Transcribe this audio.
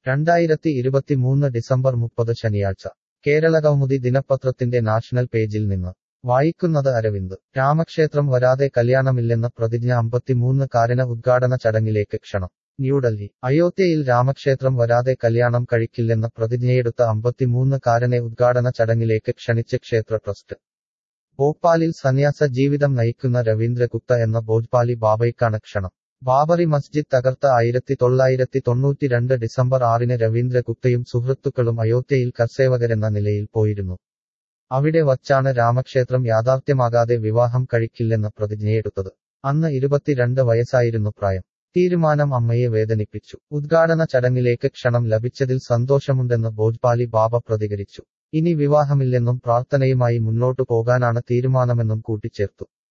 രണ്ടായിരത്തി ഇരുപത്തിമൂന്ന് ഡിസംബർ മുപ്പത് ശനിയാഴ്ച കേരളകൗമുദി ദിനപത്രത്തിന്റെ നാഷണൽ പേജിൽ നിന്ന് വായിക്കുന്നത് അരവിന്ദ് രാമക്ഷേത്രം വരാതെ കല്യാണമില്ലെന്ന പ്രതിജ്ഞ അമ്പത്തിമൂന്ന് കാരന ഉദ്ഘാടന ചടങ്ങിലേക്ക് ക്ഷണം ന്യൂഡൽഹി അയോധ്യയിൽ രാമക്ഷേത്രം വരാതെ കല്യാണം കഴിക്കില്ലെന്ന പ്രതിജ്ഞയെടുത്ത അമ്പത്തിമൂന്ന് കാരനെ ഉദ്ഘാടന ചടങ്ങിലേക്ക് ക്ഷണിച്ച് ക്ഷേത്ര ട്രസ്റ്റ് ഭോപ്പാലിൽ സന്യാസ ജീവിതം നയിക്കുന്ന രവീന്ദ്ര ഗുപ്ത എന്ന ഭോജ്പാലി ബാബയ്ക്കാണ് ക്ഷണം ബാബറി മസ്ജിദ് തകർത്ത ആയിരത്തി തൊള്ളായിരത്തി തൊണ്ണൂറ്റിരണ്ട് ഡിസംബർ ആറിന് രവീന്ദ്ര ഗുപ്തയും സുഹൃത്തുക്കളും അയോധ്യയിൽ കർസേവകരെന്ന നിലയിൽ പോയിരുന്നു അവിടെ വച്ചാണ് രാമക്ഷേത്രം യാഥാർത്ഥ്യമാകാതെ വിവാഹം കഴിക്കില്ലെന്ന പ്രതിജ്ഞയെടുത്തത് അന്ന് ഇരുപത്തിരണ്ട് വയസ്സായിരുന്നു പ്രായം തീരുമാനം അമ്മയെ വേദനിപ്പിച്ചു ഉദ്ഘാടന ചടങ്ങിലേക്ക് ക്ഷണം ലഭിച്ചതിൽ സന്തോഷമുണ്ടെന്ന് ഭോജ്പാലി ബാബ പ്രതികരിച്ചു ഇനി വിവാഹമില്ലെന്നും പ്രാർത്ഥനയുമായി മുന്നോട്ടു പോകാനാണ് തീരുമാനമെന്നും കൂട്ടിച്ചേർത്തു